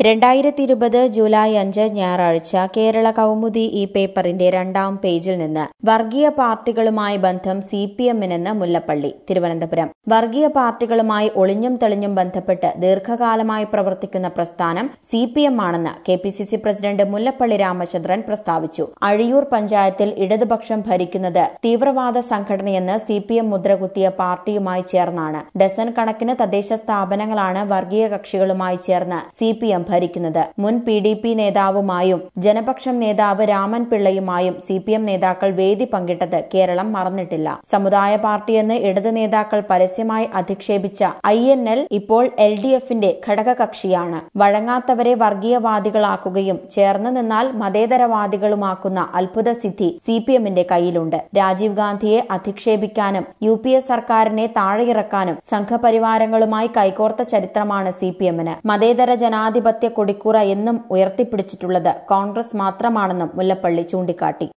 രണ്ടായിരത്തി ഇരുപത് ജൂലൈ അഞ്ച് ഞായറാഴ്ച കേരള കൗമുദി ഈ പേപ്പറിന്റെ രണ്ടാം പേജിൽ നിന്ന് വർഗീയ പാർട്ടികളുമായി ബന്ധം സി പി എമ്മിനെന്ന് മുല്ലപ്പള്ളി തിരുവനന്തപുരം വർഗീയ പാർട്ടികളുമായി ഒളിഞ്ഞും തെളിഞ്ഞും ബന്ധപ്പെട്ട് ദീർഘകാലമായി പ്രവർത്തിക്കുന്ന പ്രസ്ഥാനം സി പി എം ആണെന്ന് K P C C president Mullappally Ramachandran പ്രസ്താവിച്ചു അഴിയൂർ പഞ്ചായത്തിൽ ഇടതുപക്ഷം ഭരിക്കുന്നത് തീവ്രവാദ സംഘടനയെന്ന് സി പി എം മുദ്രകുത്തിയ പാർട്ടിയുമായി ചേർന്നാണ് ഡസൻ കണക്കിന് തദ്ദേശ സ്ഥാപനങ്ങളാണ് വർഗീയ കക്ഷികളുമായി ചേർന്ന് സി പി എം ഭരിക്കുന്നത് മുൻ പി ഡി പി നേതാവുമായും ജനപക്ഷം നേതാവ് രാമൻ പിള്ളയുമായും സി പി എം നേതാക്കൾ വേദി പങ്കിട്ടത് കേരളം മറന്നിട്ടില്ല സമുദായ പാർട്ടിയെന്ന് ഇടത് നേതാക്കൾ പരസ്യമായി അധിക്ഷേപിച്ച ഐ എൻ എൽ ഇപ്പോൾ എൽ ഡി എഫിന്റെ ഘടകകക്ഷിയാണ് വഴങ്ങാത്തവരെ വർഗീയവാദികളാക്കുകയും ചേർന്ന് നിന്നാൽ മതേതരവാദികളുമാക്കുന്ന അത്ഭുത സിദ്ധി സി പി എമ്മിന്റെ കയ്യിലുണ്ട് രാജീവ് ഗാന്ധിയെ അധിക്ഷേപിക്കാനും യു പി എ സർക്കാരിനെ താഴെയിറക്കാനും സംഘപരിവാരങ്ങളുമായി കൈകോർത്ത ചരിത്രമാണ് സി പി എമ്മിന് മതേതര ജനാധിപത്യ കൊടിക്കൂറ എന്നും ഉയർത്തിപ്പിടിച്ചിട്ടുള്ളത് കോൺഗ്രസ് മാത്രമാണെന്നും മുല്ലപ്പള്ളി ചൂണ്ടിക്കാട്ടി